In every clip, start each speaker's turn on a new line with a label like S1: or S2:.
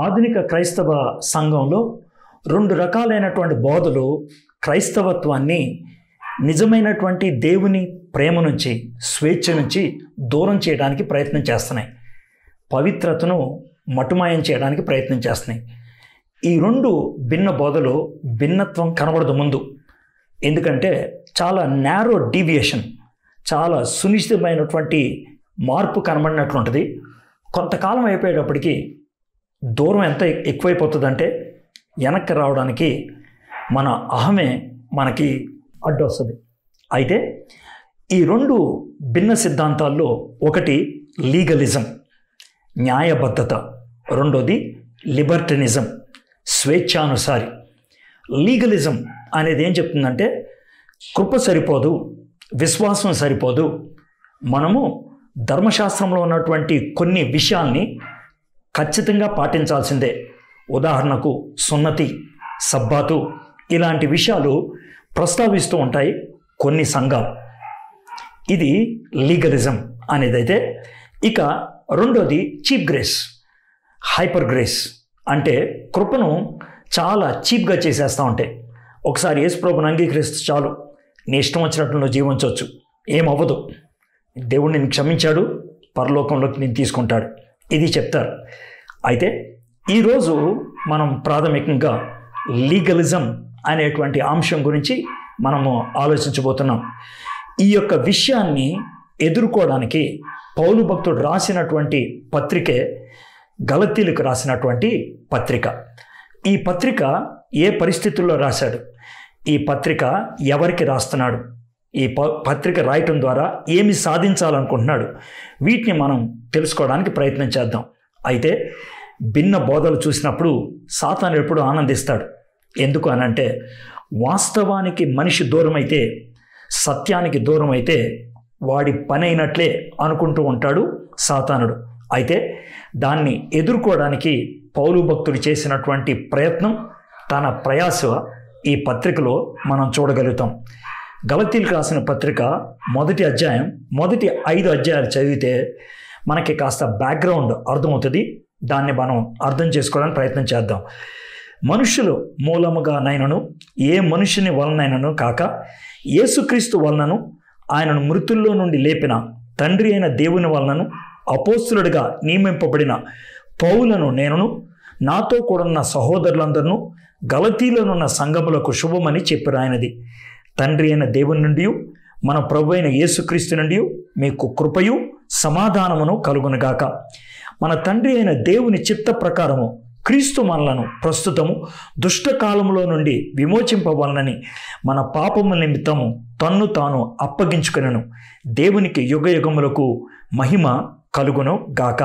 S1: ఆధునిక క్రైస్తవ సంఘంలో రెండు రకాలైనటువంటి బోధలు క్రైస్తవత్వాన్ని నిజమైనటువంటి దేవుని ప్రేమ నుంచి స్వేచ్ఛ నుంచి దూరం చేయడానికి ప్రయత్నం చేస్తున్నాయి పవిత్రతను మటుమాయం చేయడానికి ప్రయత్నం చేస్తున్నాయి ఈ రెండు భిన్న బోధలు భిన్నత్వం కనబడదు ముందు ఎందుకంటే చాలా నేరో డీవియేషన్ చాలా సునిశ్చితమైనటువంటి మార్పు కనబడినట్లుంటుంది కొంతకాలం అయిపోయేటప్పటికి దూరం ఎంత ఎక్కువైపోతుందంటే వెనక్కి రావడానికి మన అహమే మనకి అడ్డు వస్తుంది అయితే ఈ రెండు భిన్న సిద్ధాంతాల్లో ఒకటి లీగలిజం న్యాయబద్ధత రెండోది లిబర్టనిజం స్వేచ్ఛానుసారి లీగలిజం అనేది ఏం చెప్తుందంటే కృప సరిపోదు విశ్వాసం సరిపోదు మనము ధర్మశాస్త్రంలో ఉన్నటువంటి కొన్ని విషయాల్ని ఖచ్చితంగా పాటించాల్సిందే ఉదాహరణకు సున్నతి సబ్బాతు ఇలాంటి విషయాలు ప్రస్తావిస్తూ ఉంటాయి కొన్ని సంఘాలు ఇది లీగలిజం అనేదైతే ఇక రెండోది చీప్ గ్రేస్ హైపర్ గ్రేస్ అంటే కృపను చాలా చీప్గా చేసేస్తూ ఉంటాయి ఒకసారి యేసుప్రభుని అంగీకరిస్తే చాలు నీ ఇష్టం వచ్చినట్లు నువ్వు జీవించవచ్చు ఏమవ్వదు దేవుడు నేను క్షమించాడు పరలోకంలోకి నేను తీసుకుంటాడు ఇది చెప్తారు అయితే ఈరోజు మనం ప్రాథమికంగా లీగలిజం అనేటువంటి అంశం గురించి మనము ఆలోచించబోతున్నాం ఈ యొక్క విషయాన్ని ఎదుర్కోవడానికి పౌలు భక్తుడు రాసినటువంటి పత్రికే గలతీలకు రాసినటువంటి పత్రిక ఈ పత్రిక ఏ పరిస్థితుల్లో రాశాడు ఈ పత్రిక ఎవరికి రాస్తున్నాడు ఈ ప పత్రిక రాయటం ద్వారా ఏమి సాధించాలనుకుంటున్నాడు వీటిని మనం తెలుసుకోవడానికి ప్రయత్నం చేద్దాం అయితే భిన్న బోధలు చూసినప్పుడు సాతాను ఎప్పుడు ఆనందిస్తాడు ఎందుకు అనంటే వాస్తవానికి మనిషి దూరం అయితే సత్యానికి దూరం అయితే వాడి పని అయినట్లే అనుకుంటూ ఉంటాడు సాతానుడు అయితే దాన్ని ఎదుర్కోవడానికి పౌలు భక్తుడు చేసినటువంటి ప్రయత్నం తన ప్రయాస ఈ పత్రికలో మనం చూడగలుగుతాం గలతీలకు రాసిన పత్రిక మొదటి అధ్యాయం మొదటి ఐదు అధ్యాయాలు చదివితే మనకి కాస్త బ్యాక్గ్రౌండ్ అర్థమవుతుంది దాన్ని మనం అర్థం చేసుకోవడానికి ప్రయత్నం చేద్దాం మనుషులు మూలముగా నైనను ఏ మనుషుని వలనైనను కాక యేసుక్రీస్తు వలనను ఆయనను మృతుల్లో నుండి లేపిన తండ్రి అయిన దేవుని వలనను అపోస్తులుడిగా నియమింపబడిన పౌలను నేనును నాతో కూడున్న సహోదరులందరినూ గలతీలోనున్న సంఘములకు శుభమని చెప్పారు ఆయనది తండ్రి అయిన దేవుని నుండి మన ప్రభు అయిన యేసుక్రీస్తు నుండి మీకు కృపయు సమాధానమును కలుగునుగాక మన తండ్రి అయిన దేవుని చిత్త ప్రకారము క్రీస్తు మనలను ప్రస్తుతము దుష్టకాలంలో నుండి విమోచింపవలనని మన పాపము నిమిత్తము తన్ను తాను అప్పగించుకునను దేవునికి యుగ యుగములకు మహిమ కలుగును గాక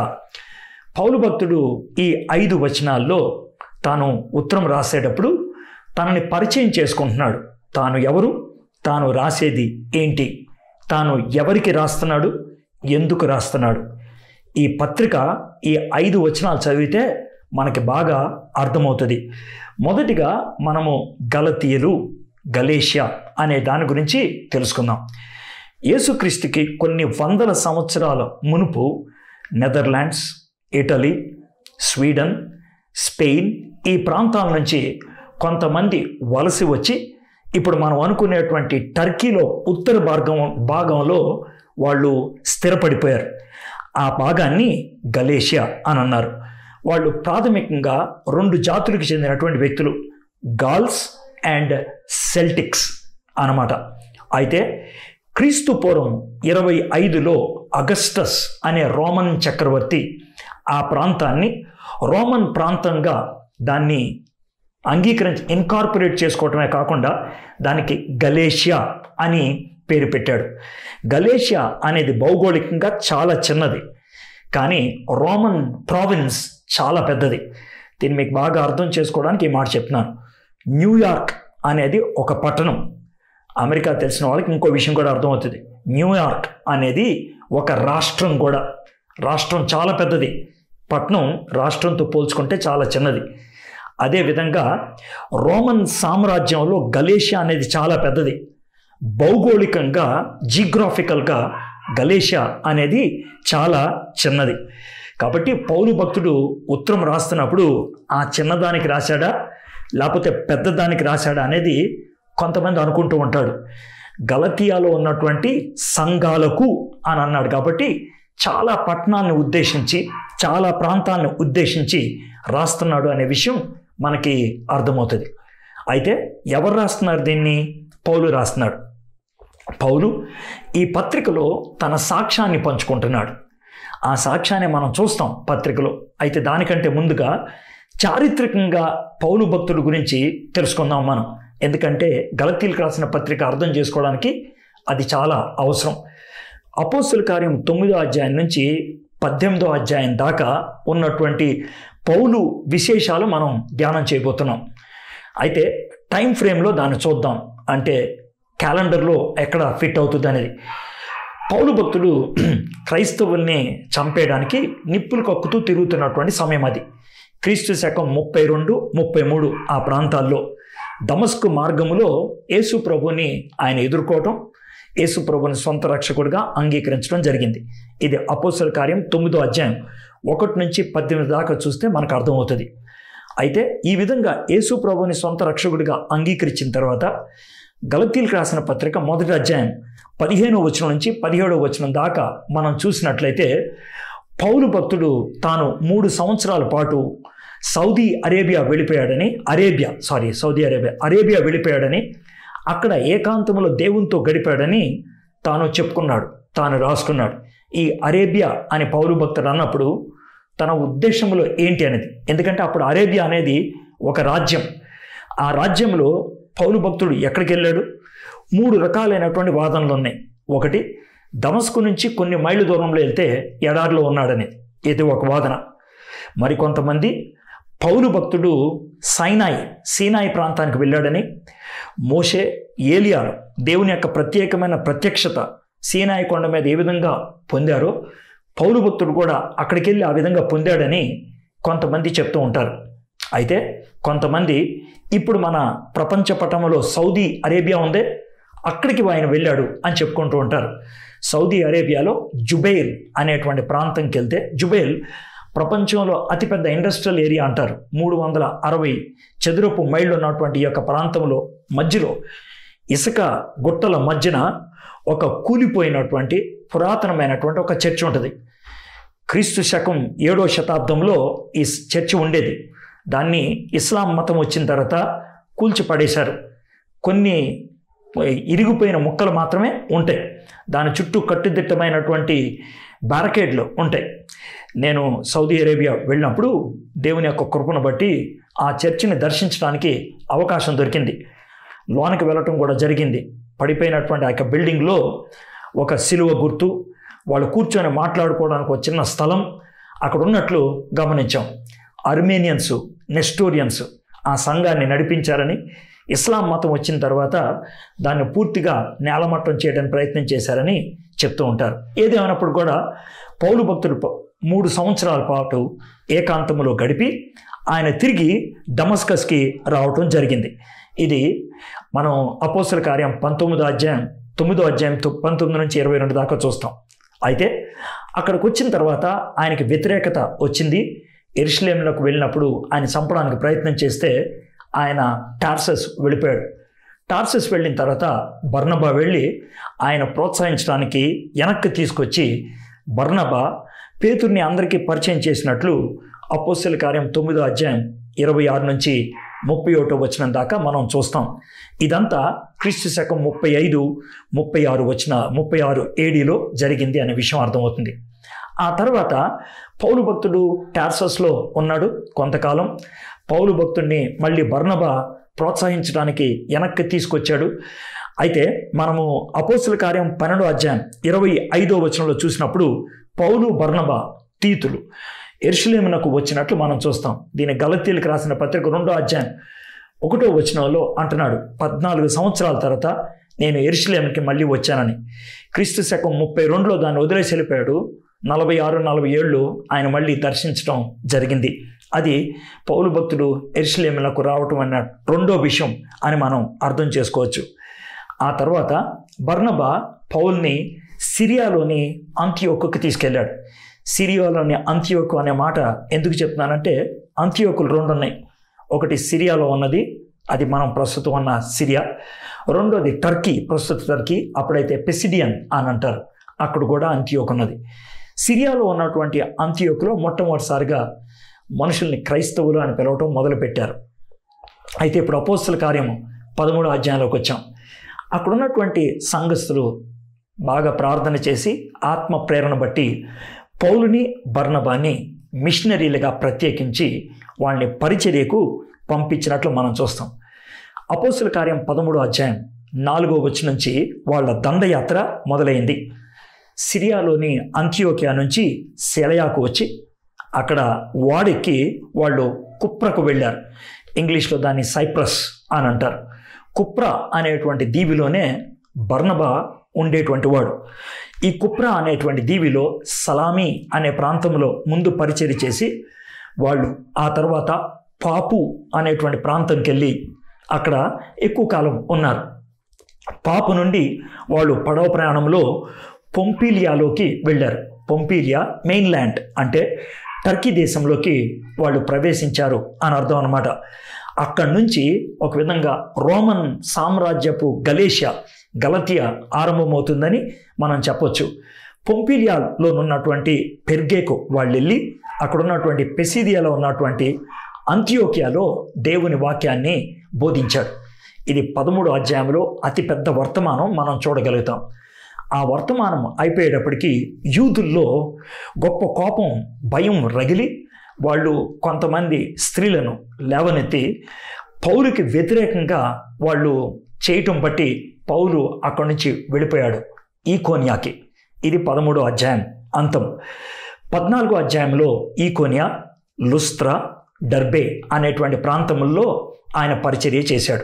S1: పౌలు భక్తుడు ఈ ఐదు వచనాల్లో తాను ఉత్తరం రాసేటప్పుడు తనని పరిచయం చేసుకుంటున్నాడు తాను ఎవరు తాను రాసేది ఏంటి తాను ఎవరికి రాస్తున్నాడు ఎందుకు రాస్తున్నాడు ఈ పత్రిక ఈ ఐదు వచనాలు చదివితే మనకి బాగా అర్థమవుతుంది మొదటిగా మనము గలతీయులు గలేషియా అనే దాని గురించి తెలుసుకుందాం యేసుక్రీస్తుకి కొన్ని వందల సంవత్సరాల మునుపు నెదర్లాండ్స్ ఇటలీ స్వీడన్ స్పెయిన్ ఈ ప్రాంతాల నుంచి కొంతమంది వలసి వచ్చి ఇప్పుడు మనం అనుకునేటువంటి టర్కీలో ఉత్తర భాగం భాగంలో వాళ్ళు స్థిరపడిపోయారు ఆ భాగాన్ని గలేషియా అని అన్నారు వాళ్ళు ప్రాథమికంగా రెండు జాతులకు చెందినటువంటి వ్యక్తులు గాల్స్ అండ్ సెల్టిక్స్ అన్నమాట అయితే క్రీస్తు పూర్వం ఇరవై ఐదులో అగస్టస్ అనే రోమన్ చక్రవర్తి ఆ ప్రాంతాన్ని రోమన్ ప్రాంతంగా దాన్ని అంగీకరించి ఇన్కార్పొరేట్ చేసుకోవటమే కాకుండా దానికి గలేషియా అని పేరు పెట్టాడు గలేషియా అనేది భౌగోళికంగా చాలా చిన్నది కానీ రోమన్ ప్రావిన్స్ చాలా పెద్దది దీన్ని మీకు బాగా అర్థం చేసుకోవడానికి ఈ మాట చెప్తున్నాను న్యూయార్క్ అనేది ఒక పట్టణం అమెరికా తెలిసిన వాళ్ళకి ఇంకో విషయం కూడా అర్థమవుతుంది న్యూయార్క్ అనేది ఒక రాష్ట్రం కూడా రాష్ట్రం చాలా పెద్దది పట్నం రాష్ట్రంతో పోల్చుకుంటే చాలా చిన్నది అదేవిధంగా రోమన్ సామ్రాజ్యంలో గలేషియా అనేది చాలా పెద్దది భౌగోళికంగా జిగ్రాఫికల్గా గలేషియా అనేది చాలా చిన్నది కాబట్టి పౌలు భక్తుడు ఉత్తరం రాస్తున్నప్పుడు ఆ చిన్నదానికి రాశాడా లేకపోతే పెద్దదానికి రాశాడా అనేది కొంతమంది అనుకుంటూ ఉంటాడు గలతియాలో ఉన్నటువంటి సంఘాలకు అని అన్నాడు కాబట్టి చాలా పట్టణాలను ఉద్దేశించి చాలా ప్రాంతాలను ఉద్దేశించి రాస్తున్నాడు అనే విషయం మనకి అర్థమవుతుంది అయితే ఎవరు రాస్తున్నారు దీన్ని పౌలు రాస్తున్నాడు పౌలు ఈ పత్రికలో తన సాక్ష్యాన్ని పంచుకుంటున్నాడు ఆ సాక్ష్యాన్ని మనం చూస్తాం పత్రికలో అయితే దానికంటే ముందుగా చారిత్రకంగా పౌలు భక్తుడి గురించి తెలుసుకుందాం మనం ఎందుకంటే గలతీలకు రాసిన పత్రిక అర్థం చేసుకోవడానికి అది చాలా అవసరం అపోస్తుల కార్యం తొమ్మిదో అధ్యాయం నుంచి పద్దెనిమిదో అధ్యాయం దాకా ఉన్నటువంటి పౌలు విశేషాలు మనం ధ్యానం చేయబోతున్నాం అయితే టైం ఫ్రేమ్లో దాన్ని చూద్దాం అంటే క్యాలెండర్లో ఎక్కడ ఫిట్ అవుతుంది అనేది పౌలు భక్తుడు క్రైస్తవుల్ని చంపేయడానికి నిప్పులు కక్కుతూ తిరుగుతున్నటువంటి సమయం అది క్రీస్తు శకం ముప్పై రెండు ముప్పై మూడు ఆ ప్రాంతాల్లో దమస్కు మార్గములో యేసు ప్రభుని ఆయన ఎదుర్కోవటం యేసు ప్రభుని సొంత రక్షకుడిగా అంగీకరించడం జరిగింది ఇది అపోసల కార్యం తొమ్మిదో అధ్యాయం ఒకటి నుంచి పద్దెనిమిది దాకా చూస్తే మనకు అర్థమవుతుంది అయితే ఈ విధంగా యేసు ప్రభుని సొంత రక్షకుడిగా అంగీకరించిన తర్వాత గలతీలకు రాసిన పత్రిక మొదటి అధ్యాయం పదిహేనో వచనం నుంచి పదిహేడో వచనం దాకా మనం చూసినట్లయితే పౌలు భక్తుడు తాను మూడు సంవత్సరాల పాటు సౌదీ అరేబియా వెళ్ళిపోయాడని Arabia sorry Saudi Arabia Arabia వెళ్ళిపోయాడని అక్కడ ఏకాంతంలో దేవునితో గడిపాడని తాను చెప్పుకున్నాడు తాను రాసుకున్నాడు ఈ అరేబియా అని పౌరు భక్తుడు అన్నప్పుడు తన ఉద్దేశంలో ఏంటి అనేది ఎందుకంటే అప్పుడు అరేబియా అనేది ఒక రాజ్యం ఆ రాజ్యంలో పౌలు భక్తుడు ఎక్కడికి వెళ్ళాడు మూడు రకాలైనటువంటి వాదనలు ఉన్నాయి ఒకటి దమస్కు నుంచి కొన్ని మైళ్ళ దూరంలో వెళ్తే ఎడారిలో ఉన్నాడనేది ఇది ఒక వాదన మరికొంతమంది పౌలు భక్తుడు సైనాయి సీనాయి ప్రాంతానికి వెళ్ళాడని మోషే ఏలియాలు దేవుని యొక్క ప్రత్యేకమైన ప్రత్యక్షత సీనాయి కొండ మీద ఏ విధంగా పొందారో పౌలు భక్తుడు కూడా అక్కడికి వెళ్ళి ఆ విధంగా పొందాడని కొంతమంది చెప్తూ ఉంటారు అయితే కొంతమంది ఇప్పుడు మన ప్రపంచ పటంలో సౌదీ అరేబియా ఉందే అక్కడికి ఆయన వెళ్ళాడు అని చెప్పుకుంటూ ఉంటారు సౌదీ అరేబియాలో జుబైల్ అనేటువంటి ప్రాంతంకి వెళ్తే జుబైల్ ప్రపంచంలో అతిపెద్ద ఇండస్ట్రియల్ ఏరియా అంటారు మూడు వందల అరవై చదురపు మైళ్ళు ఉన్నటువంటి ఈ యొక్క ప్రాంతంలో మధ్యలో ఇసుక గుట్టల మధ్యన ఒక కూలిపోయినటువంటి పురాతనమైనటువంటి ఒక చర్చ్ ఉంటుంది క్రీస్తు శకం ఏడో శతాబ్దంలో ఈ చర్చ్ ఉండేది దాన్ని ఇస్లాం మతం వచ్చిన తర్వాత కూల్చి పడేశారు కొన్ని ఇరిగిపోయిన ముక్కలు మాత్రమే ఉంటాయి దాని చుట్టూ కట్టుదిట్టమైనటువంటి బ్యారకేడ్లు ఉంటాయి నేను సౌదీ అరేబియా వెళ్ళినప్పుడు దేవుని యొక్క కృపను బట్టి ఆ చర్చిని దర్శించడానికి అవకాశం దొరికింది లోనికి వెళ్ళటం కూడా జరిగింది పడిపోయినటువంటి ఆ యొక్క బిల్డింగ్లో ఒక సిలువ గుర్తు వాళ్ళు కూర్చొని మాట్లాడుకోవడానికి ఒక చిన్న స్థలం అక్కడ ఉన్నట్లు గమనించాం అర్మేనియన్స్ నెస్టోరియన్స్ ఆ సంఘాన్ని నడిపించారని ఇస్లాం మతం వచ్చిన తర్వాత దాన్ని పూర్తిగా నేలమట్టం చేయడానికి ప్రయత్నం చేశారని చెప్తూ ఉంటారు ఏదేమైనప్పుడు కూడా పౌలు భక్తుడు ప- మూడు సంవత్సరాల పాటు ఏకాంతములో గడిపి ఆయన తిరిగి డమస్కస్కి రావటం జరిగింది ఇది మనం అపోసల కార్యం పంతొమ్మిదో అధ్యాయం తొమ్మిదో అధ్యాయం తొ- పంతొమ్మిది నుంచి ఇరవై రెండు దాకా చూస్తాం అయితే అక్కడికి వచ్చిన తర్వాత ఆయనకి వ్యతిరేకత వచ్చింది ఎరుషలేంలోకి వెళ్ళినప్పుడు ఆయన చంపడానికి ప్రయత్నం చేస్తే ఆయన టార్సస్ వెళ్ళిపోయాడు టార్సస్ వెళ్ళిన తర్వాత బర్నబా వెళ్ళి ఆయన ప్రోత్సహించడానికి వెనక్కి తీసుకొచ్చి బర్నబా పేతుర్ని అందరికీ పరిచయం చేసినట్లు అపోస్తుల కార్యం తొమ్మిదో అధ్యాయం ఇరవై ఆరు నుంచి ముప్పై ఒకటో వచ్చిన దాకా మనం చూస్తాం ఇదంతా క్రీస్తు శకం ముప్పై ఐదు ముప్పై ఆరు వచ్చిన ముప్పై ఆరు ఏడీలో జరిగింది అనే విషయం అర్థమవుతుంది ఆ తర్వాత పౌలు భక్తుడు టార్సస్లో ఉన్నాడు కొంతకాలం పౌలు భక్తుడిని మళ్ళీ బర్నబా ప్రోత్సహించడానికి వెనక్కి తీసుకొచ్చాడు అయితే మనము అపోస్తుల కార్యం పన్నెండో అధ్యాయం ఇరవై ఐదో వచనంలో చూసినప్పుడు పౌలు బర్నబా తీతులు ఎరుషులేమునకు వచ్చినట్లు మనం చూస్తాం దీని గలతీలకు రాసిన పత్రిక రెండో అధ్యాయం ఒకటో వచనంలో అంటున్నాడు పద్నాలుగు సంవత్సరాల తర్వాత నేను ఎరుషులేముకి మళ్ళీ వచ్చానని క్రీస్తు శకం ముప్పై రెండులో దాన్ని వదిలేసి వెళ్ళిపోయాడు నలభై ఆరు నలభై ఏళ్ళు ఆయన మళ్ళీ దర్శించడం జరిగింది అది పౌలు భక్తుడు ఎరుషులేములకు రావటం అన్న రెండో విషయం అని మనం అర్థం చేసుకోవచ్చు ఆ తర్వాత బర్నబా పౌల్ని సిరియాలోని అంత్యోకుకి తీసుకెళ్ళాడు సిరియాలోని అంత్యోకు అనే మాట ఎందుకు చెప్తున్నానంటే అంత్యోకులు రెండు ఉన్నాయి ఒకటి సిరియాలో ఉన్నది అది మనం ప్రస్తుతం ఉన్న సిరియా రెండోది టర్కీ ప్రస్తుత టర్కీ అప్పుడైతే పెసిడియన్ అని అంటారు అక్కడ కూడా అంత్యోక్ ఉన్నది సిరియాలో ఉన్నటువంటి అంత్యోకులో మొట్టమొదటిసారిగా మనుషుల్ని క్రైస్తవులు అని పిలవటం మొదలుపెట్టారు అయితే ఇప్పుడు అపోస్తుల కార్యము పదమూడో అధ్యాయంలోకి వచ్చాం అక్కడ ఉన్నటువంటి సంఘస్థులు బాగా ప్రార్థన చేసి ఆత్మ ప్రేరణ బట్టి పౌలుని బర్ణబాన్ని మిషనరీలుగా ప్రత్యేకించి వాళ్ళని పరిచర్యకు పంపించినట్లు మనం చూస్తాం అపోస్తుల కార్యం పదమూడో అధ్యాయం నాలుగో వచ్చి నుంచి వాళ్ళ దండయాత్ర మొదలైంది సిరియాలోని అంత్యోకియా నుంచి సెలయాకు వచ్చి అక్కడ వాడెక్కి వాళ్ళు కుప్రకు వెళ్ళారు ఇంగ్లీష్లో దాన్ని సైప్రస్ అని అంటారు కుప్ర అనేటువంటి దీవిలోనే బర్నబా ఉండేటువంటి వాడు ఈ కుప్ర అనేటువంటి దీవిలో సలామీ అనే ప్రాంతంలో ముందు పరిచయం చేసి వాళ్ళు ఆ తర్వాత పాపు అనేటువంటి ప్రాంతంకి వెళ్ళి అక్కడ ఎక్కువ కాలం ఉన్నారు పాపు నుండి వాళ్ళు పడవ ప్రయాణంలో పొంపీలియాలోకి వెళ్ళారు పొంపీలియా మెయిన్ల్యాండ్ అంటే టర్కీ దేశంలోకి వాళ్ళు ప్రవేశించారు అని అర్థం అనమాట అక్కడి నుంచి ఒక విధంగా రోమన్ సామ్రాజ్యపు గలేషియా గలతియా ఆరంభమవుతుందని మనం చెప్పొచ్చు పొంపీలియాలో ఉన్నటువంటి పెర్గేకు వాళ్ళు వెళ్ళి అక్కడ ఉన్నటువంటి పెసిదియాలో ఉన్నటువంటి అంత్యోకియాలో దేవుని వాక్యాన్ని బోధించాడు ఇది పదమూడు అధ్యాయంలో అతిపెద్ద వర్తమానం మనం చూడగలుగుతాం ఆ వర్తమానం అయిపోయేటప్పటికీ యూదుల్లో గొప్ప కోపం భయం రగిలి వాళ్ళు కొంతమంది స్త్రీలను లేవనెత్తి పౌలుకి వ్యతిరేకంగా వాళ్ళు చేయటం బట్టి పౌలు అక్కడి నుంచి వెళ్ళిపోయాడు ఈ కోనియాకి ఇది పదమూడో అధ్యాయం అంతం పద్నాలుగో అధ్యాయంలో ఈ కోనియా లుస్త్రా డర్బే అనేటువంటి ప్రాంతముల్లో ఆయన పరిచర్య చేశాడు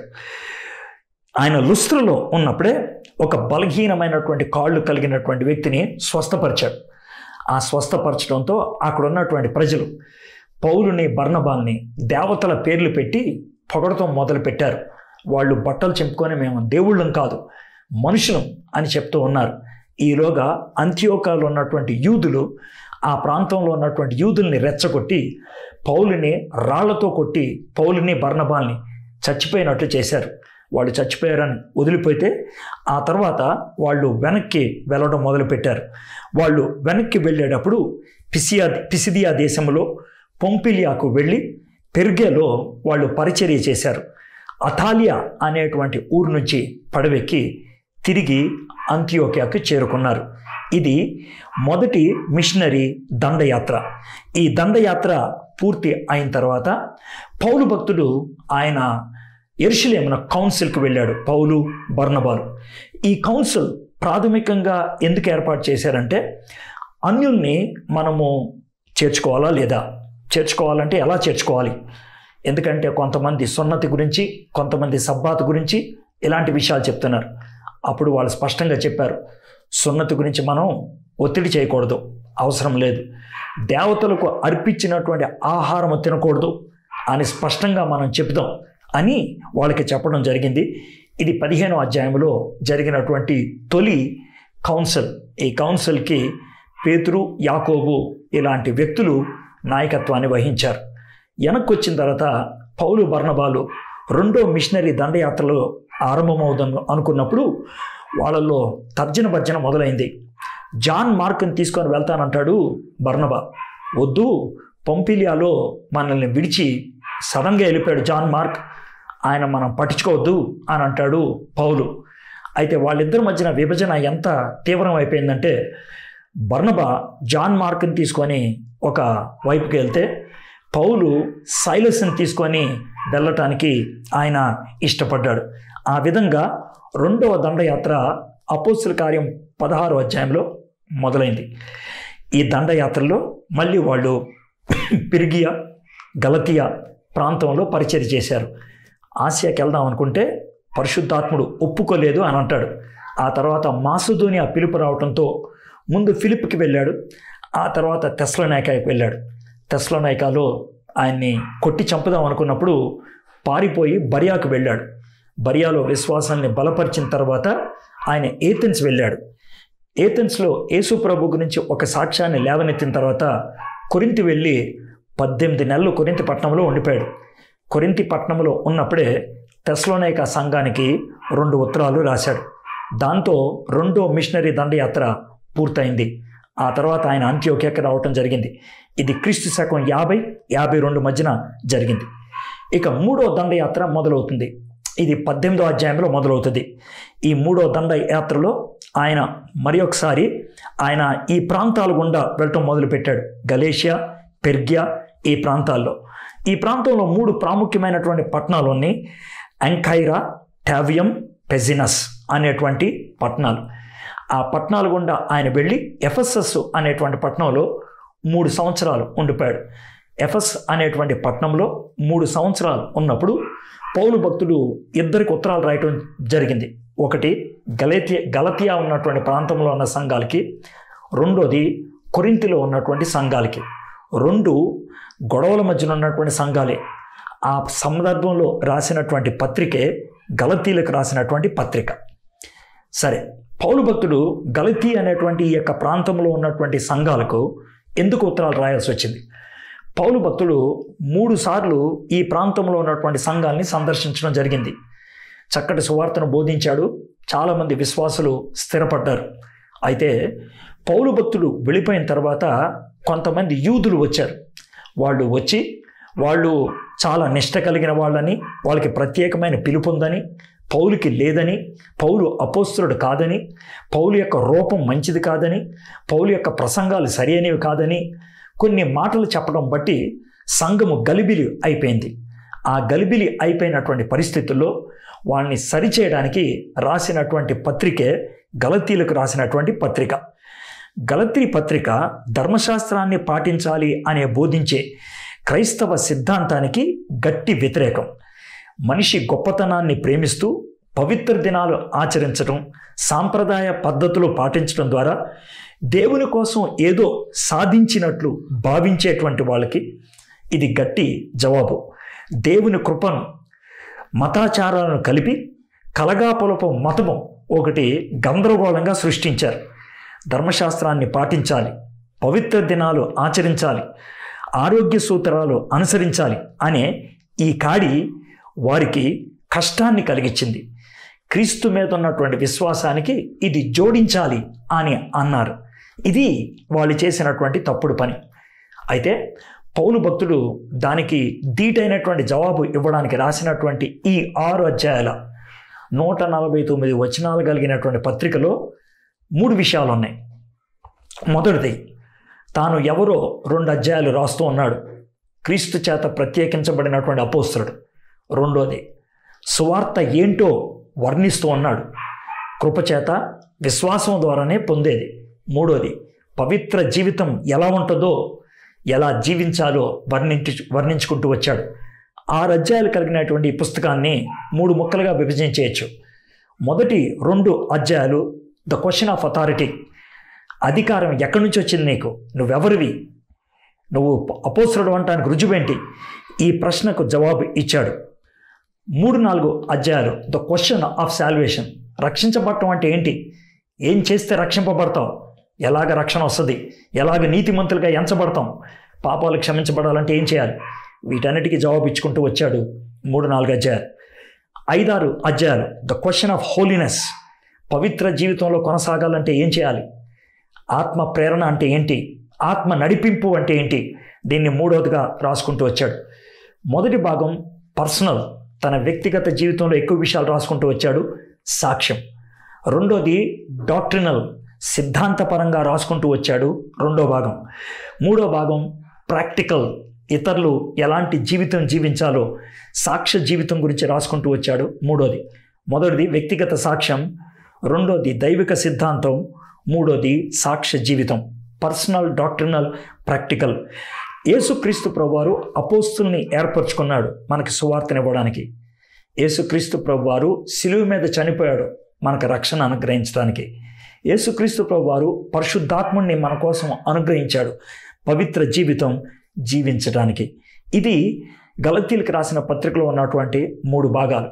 S1: ఆయన లుస్త్రలో ఉన్నప్పుడే ఒక బలహీనమైనటువంటి కాళ్ళు కలిగినటువంటి వ్యక్తిని స్వస్థపరిచాడు ఆ స్వస్థపరచడంతో అక్కడ ఉన్నటువంటి ప్రజలు పౌలుని బర్ణబాల్ని దేవతల పేర్లు పెట్టి పొగడటం మొదలు పెట్టారు వాళ్ళు బట్టలు చెప్పుకొని మేము దేవుళ్ళం కాదు మనుషులం అని చెప్తూ ఉన్నారు ఈలోగా అంత్యోకాలో ఉన్నటువంటి యూదులు ఆ ప్రాంతంలో ఉన్నటువంటి యూదుల్ని రెచ్చగొట్టి పౌలుని రాళ్లతో కొట్టి పౌలుని బర్ణబాల్ని చచ్చిపోయినట్లు చేశారు వాళ్ళు చచ్చిపోయారని వదిలిపోతే ఆ తర్వాత వాళ్ళు వెనక్కి వెళ్ళడం మొదలుపెట్టారు వాళ్ళు వెనక్కి వెళ్ళేటప్పుడు పిసియా పిసిదియా దేశంలో పొంపిలియాకు వెళ్ళి పెర్గేలో వాళ్ళు పరిచర్య చేశారు అథాలియా అనేటువంటి ఊరు నుంచి పడవెక్కి తిరిగి అంత్యోకియాకు చేరుకున్నారు ఇది మొదటి మిషనరీ దండయాత్ర ఈ దండయాత్ర పూర్తి అయిన తర్వాత పౌలు భక్తుడు ఆయన ఎరుషులేమున కౌన్సిల్కి వెళ్ళాడు పౌలు బర్ణబాలు ఈ కౌన్సిల్ ప్రాథమికంగా ఎందుకు ఏర్పాటు చేశారంటే అన్యుల్ని మనము చేర్చుకోవాలా లేదా చేర్చుకోవాలంటే ఎలా చేర్చుకోవాలి ఎందుకంటే కొంతమంది సున్నతి గురించి కొంతమంది సబ్బాత్ గురించి ఇలాంటి విషయాలు చెప్తున్నారు అప్పుడు వాళ్ళు స్పష్టంగా చెప్పారు సున్నతి గురించి మనం ఒత్తిడి చేయకూడదు అవసరం లేదు దేవతలకు అర్పించినటువంటి ఆహారం తినకూడదు అని స్పష్టంగా మనం చెప్దాం అని వాళ్ళకి చెప్పడం జరిగింది ఇది పదిహేనో అధ్యాయంలో జరిగినటువంటి తొలి కౌన్సిల్ ఈ కౌన్సిల్కి పేతురు యాకోబు ఇలాంటి వ్యక్తులు నాయకత్వాన్ని వహించారు వెనక్కి వచ్చిన తర్వాత పౌలు బర్ణబాలు రెండో మిషనరీ దండయాత్రలో ఆరంభమవుదని అనుకున్నప్పుడు వాళ్ళల్లో తర్జన భర్జన మొదలైంది జాన్ మార్క్ని తీసుకొని వెళ్తానంటాడు బర్ణబా వద్దు పంపిలియాలో మనల్ని విడిచి సడన్గా వెళ్ళిపోయాడు జాన్ మార్క్ ఆయన మనం పట్టించుకోవద్దు అని అంటాడు పౌలు అయితే వాళ్ళిద్దరి మధ్యన విభజన ఎంత తీవ్రం అయిపోయిందంటే బర్ణబా జాన్ మార్క్ని తీసుకొని ఒక వైపుకి వెళ్తే పౌలు సైలస్ని తీసుకొని వెళ్ళటానికి ఆయన ఇష్టపడ్డాడు ఆ విధంగా రెండవ దండయాత్ర అపోస్తుల కార్యం పదహారు అధ్యాయంలో మొదలైంది ఈ దండయాత్రలో మళ్ళీ వాళ్ళు పిరిగియా గలతియా ప్రాంతంలో పరిచయం చేశారు ఆసియాకి వెళ్దాం అనుకుంటే పరిశుద్ధాత్ముడు ఒప్పుకోలేదు అని అంటాడు ఆ తర్వాత మాసుధోనియా పిలుపు రావడంతో ముందు ఫిలిప్కి వెళ్ళాడు ఆ తర్వాత తెస్లోనాయకాకి వెళ్ళాడు తెస్లోనాయకాలో ఆయన్ని కొట్టి చంపుదాం అనుకున్నప్పుడు పారిపోయి బరియాకు వెళ్ళాడు బరియాలో విశ్వాసాన్ని బలపరిచిన తర్వాత ఆయన ఏథెన్స్ వెళ్ళాడు ఏథెన్స్లో యేసు ప్రభు గురించి ఒక సాక్ష్యాన్ని లేవనెత్తిన తర్వాత కొరింతి వెళ్ళి పద్దెనిమిది నెలలు కొరింతి పట్టణంలో ఉండిపోయాడు కొరింతి పట్టణంలో ఉన్నప్పుడే తెస్లోనేక సంఘానికి రెండు ఉత్తరాలు రాశాడు దాంతో రెండో మిషనరీ దండయాత్ర పూర్తయింది ఆ తర్వాత ఆయన అంత్యోక్యకి రావటం జరిగింది ఇది క్రీస్తు శకం యాభై యాభై రెండు మధ్యన జరిగింది ఇక మూడో దండయాత్ర మొదలవుతుంది ఇది పద్దెనిమిదో అధ్యాయంలో మొదలవుతుంది ఈ మూడో దండయాత్రలో ఆయన మరి ఒకసారి ఆయన ఈ ప్రాంతాల గుండా వెళ్ళటం మొదలుపెట్టాడు గలేషియా పెర్గ్యా ఈ ప్రాంతాల్లో ఈ ప్రాంతంలో మూడు ప్రాముఖ్యమైనటువంటి పట్టణాలు ఉన్నాయి అంకైరా టావియం పెజినస్ అనేటువంటి పట్టణాలు ఆ పట్టణాల గుండా ఆయన వెళ్ళి ఎఫ్ఎస్ఎస్ అనేటువంటి పట్టణంలో మూడు సంవత్సరాలు ఉండిపోయాడు ఎఫెస్ అనేటువంటి పట్టణంలో మూడు సంవత్సరాలు ఉన్నప్పుడు పౌలు భక్తుడు ఇద్దరికి ఉత్తరాలు రాయటం జరిగింది ఒకటి గలేతియా గలతియా ఉన్నటువంటి ప్రాంతంలో ఉన్న సంఘాలకి రెండోది కొరింతిలో ఉన్నటువంటి సంఘాలకి రెండు గొడవల మధ్యన ఉన్నటువంటి సంఘాలే ఆ సందర్భంలో రాసినటువంటి పత్రికే గలతీలకు రాసినటువంటి పత్రిక సరే పౌలు భక్తుడు గలతీ అనేటువంటి ఈ యొక్క ప్రాంతంలో ఉన్నటువంటి సంఘాలకు ఎందుకు ఉత్తరాలు రాయాల్సి వచ్చింది పౌలు భక్తుడు మూడు సార్లు ఈ ప్రాంతంలో ఉన్నటువంటి సంఘాల్ని సందర్శించడం జరిగింది చక్కటి సువార్తను బోధించాడు చాలామంది విశ్వాసులు స్థిరపడ్డారు అయితే పౌలు భక్తుడు వెళ్ళిపోయిన తర్వాత కొంతమంది యూదులు వచ్చారు వాళ్ళు వచ్చి వాళ్ళు చాలా నిష్ట కలిగిన వాళ్ళని వాళ్ళకి ప్రత్యేకమైన పిలుపు ఉందని పౌలుకి లేదని పౌలు అపోస్తుడు కాదని పౌలు యొక్క రూపం మంచిది కాదని పౌలు యొక్క ప్రసంగాలు సరి అనేవి కాదని కొన్ని మాటలు చెప్పడం బట్టి సంఘము గలిబిలి అయిపోయింది ఆ గలిబిలి అయిపోయినటువంటి పరిస్థితుల్లో వాళ్ళని సరిచేయడానికి రాసినటువంటి పత్రికే గలతీలకు రాసినటువంటి పత్రిక గలతీ పత్రిక ధర్మశాస్త్రాన్ని పాటించాలి అనే బోధించే క్రైస్తవ సిద్ధాంతానికి గట్టి వ్యతిరేకం మనిషి గొప్పతనాన్ని ప్రేమిస్తూ పవిత్ర దినాలు ఆచరించడం సాంప్రదాయ పద్ధతులు పాటించడం ద్వారా దేవుని కోసం ఏదో సాధించినట్లు భావించేటువంటి వాళ్ళకి ఇది గట్టి జవాబు దేవుని కృపను మతాచారాలను కలిపి కలగాపొలపు మతము ఒకటి గందరగోళంగా సృష్టించారు ధర్మశాస్త్రాన్ని పాటించాలి పవిత్ర దినాలు ఆచరించాలి ఆరోగ్య సూత్రాలు అనుసరించాలి అనే ఈ కాడి వారికి కష్టాన్ని కలిగించింది క్రీస్తు మీద ఉన్నటువంటి విశ్వాసానికి ఇది జోడించాలి అని అన్నారు ఇది వాళ్ళు చేసినటువంటి తప్పుడు పని అయితే పౌలు భక్తుడు దానికి ధీటైనటువంటి జవాబు ఇవ్వడానికి రాసినటువంటి ఈ ఆరు అధ్యాయాల నూట నలభై తొమ్మిది వచనాలు కలిగినటువంటి పత్రికలో మూడు విషయాలు ఉన్నాయి మొదటిది తాను ఎవరో రెండు అధ్యాయాలు రాస్తూ ఉన్నాడు క్రీస్తు చేత ప్రత్యేకించబడినటువంటి అపోస్తుడు రెండోది సువార్త ఏంటో వర్ణిస్తూ ఉన్నాడు కృపచేత విశ్వాసం ద్వారానే పొందేది మూడోది పవిత్ర జీవితం ఎలా ఉంటుందో ఎలా జీవించాలో వర్ణించు వర్ణించుకుంటూ వచ్చాడు ఆరు అధ్యాయాలు కలిగినటువంటి ఈ పుస్తకాన్ని మూడు ముక్కలుగా విభజించేయచ్చు మొదటి రెండు అధ్యాయాలు ద క్వశ్చన్ ఆఫ్ అథారిటీ అధికారం ఎక్కడి నుంచి వచ్చింది నీకు నువ్వెవరివి నువ్వు అపోసరుడు అంటానికి రుజువేంటి ఈ ప్రశ్నకు జవాబు ఇచ్చాడు మూడు నాలుగు అధ్యాయాలు ద క్వశ్చన్ ఆఫ్ శాల్వేషన్ రక్షించబడటం అంటే ఏంటి ఏం చేస్తే రక్షింపబడతావు ఎలాగ రక్షణ వస్తుంది ఎలాగ నీతిమంతులుగా ఎంచబడతాం పాపాలు క్షమించబడాలంటే ఏం చేయాలి వీటన్నిటికీ జవాబు ఇచ్చుకుంటూ వచ్చాడు మూడు నాలుగు అధ్యాయాలు ఐదారు అధ్యాయాలు ద క్వశ్చన్ ఆఫ్ హోలీనెస్ పవిత్ర జీవితంలో కొనసాగాలంటే ఏం చేయాలి ఆత్మ ప్రేరణ అంటే ఏంటి ఆత్మ నడిపింపు అంటే ఏంటి దీన్ని మూడవదిగా రాసుకుంటూ వచ్చాడు మొదటి భాగం పర్సనల్ తన వ్యక్తిగత జీవితంలో ఎక్కువ విషయాలు రాసుకుంటూ వచ్చాడు సాక్ష్యం రెండోది డాక్ట్రినల్ సిద్ధాంతపరంగా రాసుకుంటూ వచ్చాడు రెండో భాగం మూడో భాగం ప్రాక్టికల్ ఇతరులు ఎలాంటి జీవితం జీవించాలో సాక్ష్య జీవితం గురించి రాసుకుంటూ వచ్చాడు మూడోది మొదటిది వ్యక్తిగత సాక్ష్యం రెండోది దైవిక సిద్ధాంతం మూడోది సాక్ష్య జీవితం పర్సనల్ డాక్టర్నల్ ప్రాక్టికల్ యేసుక్రీస్తు ప్రభువారు అపోస్తుల్ని ఏర్పరచుకున్నాడు మనకి సువార్తనివ్వడానికి యేసుక్రీస్తు ప్రభువారు సిలువు మీద చనిపోయాడు మనకు రక్షణ అనుగ్రహించడానికి యేసుక్రీస్తు ప్రభువారు పరిశుద్ధాత్ముణ్ణి మన కోసం అనుగ్రహించాడు పవిత్ర జీవితం జీవించడానికి ఇది గలతీలకు రాసిన పత్రికలో ఉన్నటువంటి మూడు భాగాలు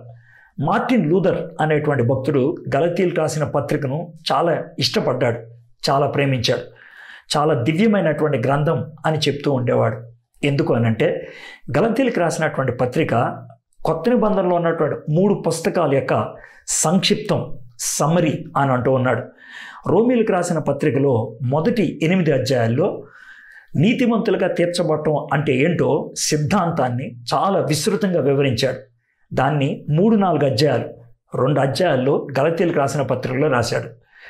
S1: మార్టిన్ లూథర్ అనేటువంటి భక్తుడు గలతీలకు రాసిన పత్రికను చాలా ఇష్టపడ్డాడు చాలా ప్రేమించాడు చాలా దివ్యమైనటువంటి గ్రంథం అని చెప్తూ ఉండేవాడు ఎందుకు అనంటే గలతీలకు రాసినటువంటి పత్రిక కొత్త నిబంధనలో ఉన్నటువంటి మూడు పుస్తకాల యొక్క సంక్షిప్తం సమరి అని అంటూ ఉన్నాడు రోమిలకు రాసిన పత్రికలో మొదటి ఎనిమిది అధ్యాయాల్లో నీతిమంతులుగా తీర్చబడటం అంటే ఏంటో సిద్ధాంతాన్ని చాలా విస్తృతంగా వివరించాడు దాన్ని మూడు నాలుగు అధ్యాయాలు రెండు అధ్యాయాల్లో గలతీలకు రాసిన పత్రికలో రాశాడు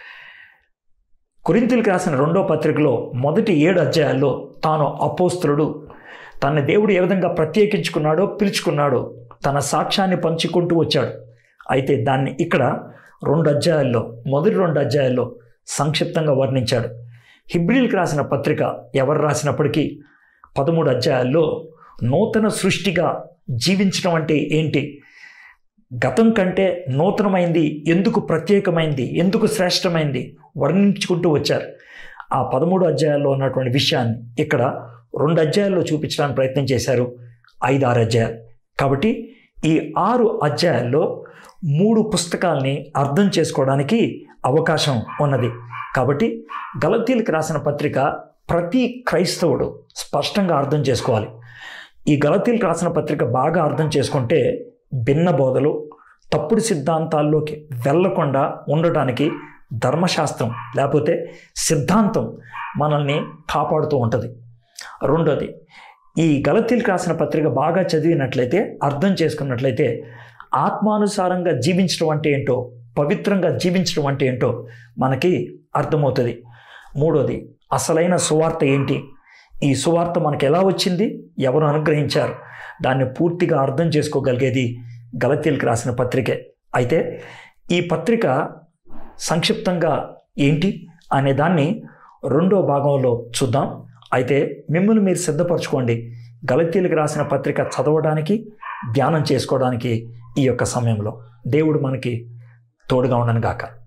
S1: కురింతలకు రాసిన రెండో పత్రికలో మొదటి ఏడు అధ్యాయాల్లో తాను అపోస్తులుడు తన దేవుడు ఏ విధంగా ప్రత్యేకించుకున్నాడో పిలుచుకున్నాడో తన సాక్ష్యాన్ని పంచుకుంటూ వచ్చాడు అయితే దాన్ని ఇక్కడ రెండు అధ్యాయాల్లో మొదటి రెండు అధ్యాయాల్లో సంక్షిప్తంగా వర్ణించాడు హిబ్రిల్కి రాసిన పత్రిక ఎవరు రాసినప్పటికీ పదమూడు అధ్యాయాల్లో నూతన సృష్టిగా జీవించడం అంటే ఏంటి గతం కంటే నూతనమైంది ఎందుకు ప్రత్యేకమైంది ఎందుకు శ్రేష్టమైంది వర్ణించుకుంటూ వచ్చారు ఆ పదమూడు అధ్యాయాల్లో ఉన్నటువంటి విషయాన్ని ఇక్కడ రెండు అధ్యాయాల్లో చూపించడానికి ప్రయత్నం చేశారు ఐదు ఆరు అధ్యాయాలు కాబట్టి ఈ ఆరు అధ్యాయాల్లో మూడు పుస్తకాల్ని అర్థం చేసుకోవడానికి అవకాశం ఉన్నది కాబట్టి గలతీలకు రాసిన పత్రిక ప్రతి క్రైస్తవుడు స్పష్టంగా అర్థం చేసుకోవాలి ఈ గలతీలకు రాసిన పత్రిక బాగా అర్థం చేసుకుంటే భిన్న బోధలు తప్పుడు సిద్ధాంతాల్లోకి వెళ్ళకుండా ఉండటానికి ధర్మశాస్త్రం లేకపోతే సిద్ధాంతం మనల్ని కాపాడుతూ ఉంటుంది రెండోది ఈ గలతీలకు రాసిన పత్రిక బాగా చదివినట్లయితే అర్థం చేసుకున్నట్లయితే ఆత్మానుసారంగా జీవించడం అంటే ఏంటో పవిత్రంగా జీవించడం అంటే ఏంటో మనకి అర్థమవుతుంది మూడోది అసలైన సువార్త ఏంటి ఈ సువార్త మనకు ఎలా వచ్చింది ఎవరు అనుగ్రహించారు దాన్ని పూర్తిగా అర్థం చేసుకోగలిగేది గలతీలకు రాసిన పత్రికే అయితే ఈ పత్రిక సంక్షిప్తంగా ఏంటి అనే దాన్ని రెండో భాగంలో చూద్దాం అయితే మిమ్మల్ని మీరు సిద్ధపరచుకోండి గలతీలకు రాసిన పత్రిక చదవడానికి ధ్యానం చేసుకోవడానికి ఈ యొక్క సమయంలో దేవుడు మనకి తోడుగా ఉండను గాక